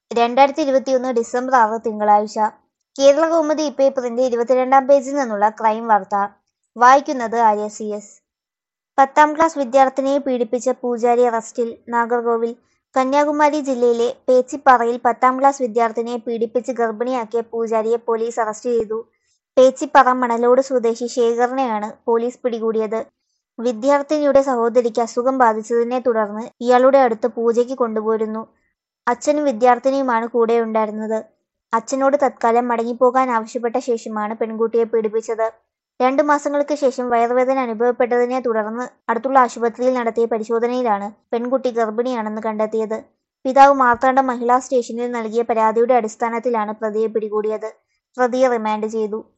രണ്ടായിരത്തി ഇരുപത്തിയൊന്ന് ഡിസംബർ ആറ് തിങ്കളാഴ്ച കേരള കൗമുദി പേപ്പറിന്റെ ഇരുപത്തിരണ്ടാം പേജിൽ നിന്നുള്ള ക്രൈം വാർത്ത വായിക്കുന്നത് ആര്യ സി എസ് പത്താം ക്ലാസ് വിദ്യാർത്ഥിനിയെ പീഡിപ്പിച്ച പൂജാരി അറസ്റ്റിൽ നാഗർകോവിൽ കന്യാകുമാരി ജില്ലയിലെ പേച്ചിപ്പാറയിൽ പത്താം ക്ലാസ് വിദ്യാർത്ഥിനിയെ പീഡിപ്പിച്ച് ഗർഭിണിയാക്കിയ പൂജാരിയെ പോലീസ് അറസ്റ്റ് ചെയ്തു പേച്ചിപ്പാറ മണലോട് സ്വദേശി ശേഖറിനെയാണ് പോലീസ് പിടികൂടിയത് വിദ്യാർത്ഥിനിയുടെ സഹോദരിക്ക് അസുഖം ബാധിച്ചതിനെ തുടർന്ന് ഇയാളുടെ അടുത്ത് പൂജയ്ക്ക് കൊണ്ടുപോയിരുന്നു അച്ഛനും വിദ്യാർത്ഥിനിയുമാണ് കൂടെയുണ്ടായിരുന്നത് അച്ഛനോട് തത്കാലം മടങ്ങിപ്പോകാൻ ആവശ്യപ്പെട്ട ശേഷമാണ് പെൺകുട്ടിയെ പീഡിപ്പിച്ചത് രണ്ടു മാസങ്ങൾക്ക് ശേഷം വയറുവേദന അനുഭവപ്പെട്ടതിനെ തുടർന്ന് അടുത്തുള്ള ആശുപത്രിയിൽ നടത്തിയ പരിശോധനയിലാണ് പെൺകുട്ടി ഗർഭിണിയാണെന്ന് കണ്ടെത്തിയത് പിതാവ് മാർത്താണ്ഡം മഹിളാ സ്റ്റേഷനിൽ നൽകിയ പരാതിയുടെ അടിസ്ഥാനത്തിലാണ് പ്രതിയെ പിടികൂടിയത് പ്രതിയെ റിമാൻഡ് ചെയ്തു